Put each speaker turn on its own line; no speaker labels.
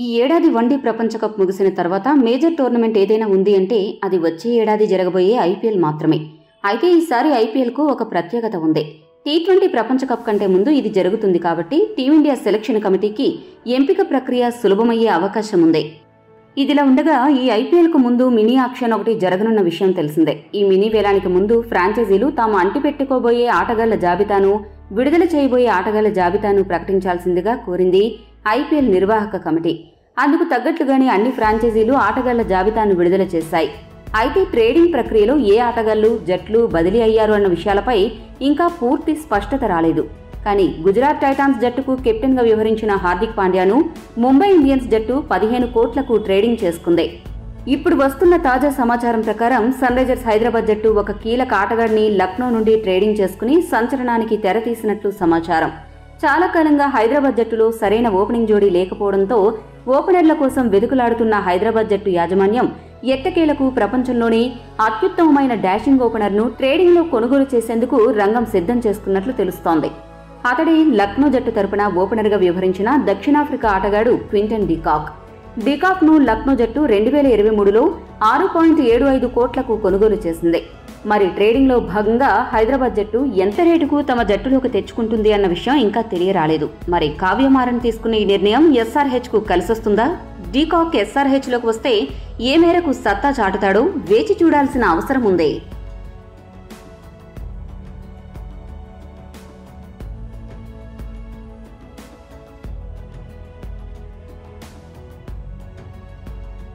ఏడాది వన్డే ప్రపంచ కప్ ముగిసిన తర్వాత మేజర్ టోర్నమెంట్ ఏదైనా ఉంది అంటే అది వచ్చే ఏడాది జరగబోయే ఐపీఎల్ మాత్రమే అయితే ఈసారి ఐపీఎల్కు ఒక ప్రత్యేకత ఉంది టీ ట్వంటీ ప్రపంచ కప్ కంటే ముందు ఇది జరుగుతుంది కాబట్టి టీమిండియా సెలక్షన్ కమిటీకి ఎంపిక ప్రక్రియ సులభమయ్యే అవకాశం ఉంది ఇదిలా ఉండగా ఈ ఐపీఎల్కు ముందు మినీ ఆక్షన్ ఒకటి జరగనున్న విషయం తెలిసిందే ఈ మినీ వేలానికి ముందు ఫ్రాంచైజీలు తాము అంటిపెట్టుకోబోయే ఆటగాళ్ల జాబితాను విడుదల చేయబోయే ఆటగాళ్ల జాబితాను ప్రకటించాల్సిందిగా కోరింది ఐపీఎల్ నిర్వాహక కమిటీ అందుకు తగ్గట్లుగానే అన్ని ఫ్రాంచైజీలు ఆటగాళ్ల జాబితాను విడుదల చేశాయి అయితే ట్రేడింగ్ ప్రక్రియలో ఏ ఆటగాళ్లు జట్లు బదిలీ అయ్యారు అన్న విషయాలపై ఇంకా పూర్తి స్పష్టత రాలేదు కానీ గుజరాత్ టైటాన్స్ జట్టుకు కెప్టెన్గా వ్యవహరించిన హార్దిక్ పాండ్యాను ముంబై ఇండియన్స్ జట్టు పదిహేను కోట్లకు ట్రేడింగ్ చేసుకుంది ఇప్పుడు వస్తున్న తాజా సమాచారం ప్రకారం సన్ రైజర్స్ హైదరాబాద్ జట్టు ఒక కీలక ఆటగాడిని లక్నో నుండి ట్రేడింగ్ చేసుకుని సంచలనానికి తెరతీసినట్లు సమాచారం చాలా కాలంగా హైదరాబాద్ జట్టులో సరైన ఓపెనింగ్ జోడీ లేకపోవడంతో ఓపెనర్ల కోసం వెతుకులాడుతున్న హైదరాబాద్ జట్టు యాజమాన్యం ఎట్టకేలకు ప్రపంచంలోనే అత్యుత్తమమైన డాషింగ్ ఓపెనర్ను ట్రేడింగ్లో కొనుగోలు చేసేందుకు రంగం సిద్ధం చేసుకున్నట్లు తెలుస్తోంది అతడే లక్నో జట్టు తరపున ఓపెనర్గా వ్యవహరించిన దక్షిణాఫ్రికా ఆటగాడు క్వింటన్ డికాక్ డికాక్ ను లక్నో జట్టు రెండు వేల ఇరవై మూడులో ఆరు పాయింట్ ఏడు ఐదు కోట్లకు కొనుగోలు చేసింది మరి ట్రేడింగ్ లో భాగంగా హైదరాబాద్ జట్టు ఎంత రేటుకు తమ జట్టులోకి తెచ్చుకుంటుంది అన్న విషయం ఇంకా తెలియరాలేదు మరి కావ్యమారన్ తీసుకున్న ఈ నిర్ణయం ఎస్ఆర్హెచ్ కు కలిసొస్తుందా డీకాక్ ఎస్ఆర్హెచ్ లోకి వస్తే ఏ మేరకు సత్తా చాటుతాడో వేచి చూడాల్సిన అవసరం ఉంది